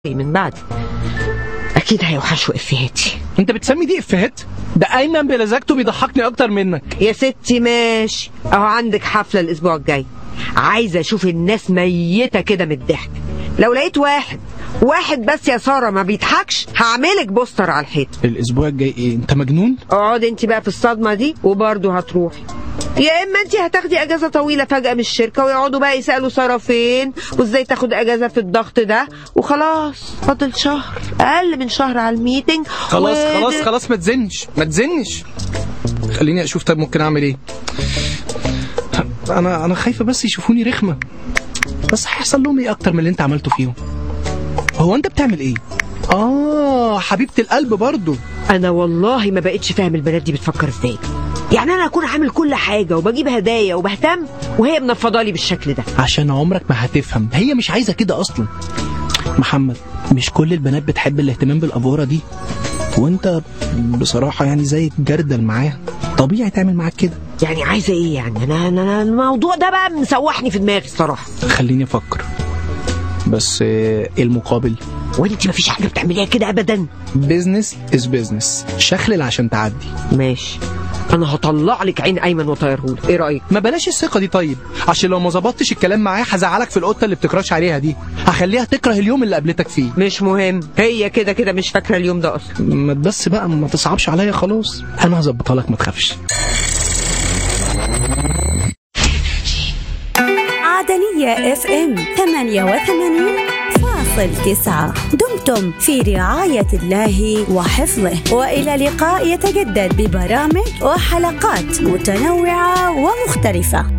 من بعدي اكيد هيوحشوا افيهاتي انت بتسمي دي افيهات ده ايمن بلزاجته بيضحكني اكتر منك يا ستي ماشي اهو عندك حفله الاسبوع الجاي عايزه اشوف الناس ميته كده من الضحك لو لقيت واحد واحد بس يا ساره ما بيضحكش هعملك بوستر على الحيط الاسبوع الجاي ايه انت مجنون اقعد انت بقى في الصدمه دي وبرضه هتروحي يا اما انت هتاخدي اجازه طويله فجاه من الشركه ويقعدوا بقى يسالوا ساره فين وازاي تاخد اجازه في الضغط ده وخلاص فاضل شهر اقل من شهر على الميتنج خلاص و- خلاص خلاص ما تزنش ما تزنش خليني اشوف طب ممكن اعمل ايه انا انا خايفه بس يشوفوني رخمه بس هيحصل لهم ايه اكتر من اللي انت عملته فيهم هو انت بتعمل ايه اه حبيبه القلب برضو انا والله ما بقتش فاهم البنات دي بتفكر ازاي يعني انا اكون عامل كل حاجه وبجيب هدايا وبهتم وهي منفضالي بالشكل ده عشان عمرك ما هتفهم هي مش عايزه كده اصلا محمد مش كل البنات بتحب الاهتمام بالافوره دي وانت بصراحه يعني زي الجردل معاها طبيعي تعمل معاك كده يعني عايزه ايه يعني انا انا أنا الموضوع ده بقى مسوحني في دماغي الصراحه خليني افكر بس آه، ايه المقابل وانت مفيش حاجه بتعمليها كده ابدا بيزنس از بيزنس شخلل عشان تعدي ماشي انا هطلع لك عين ايمن وطيرهولك ايه رايك ما بلاش الثقه دي طيب عشان لو ما ظبطتش الكلام معاه هزعلك في القطه اللي بتكراش عليها دي هخليها تكره اليوم اللي قابلتك فيه مش مهم هي كده كده مش فاكره اليوم ده اصلا ما بس بقى ما تصعبش عليا خلاص انا هظبطها لك ما تخافش عدنية اف ام 88 فاصل تسعة دمتم في رعاية الله وحفظه وإلى لقاء يتجدد ببرامج وحلقات متنوعة ومختلفة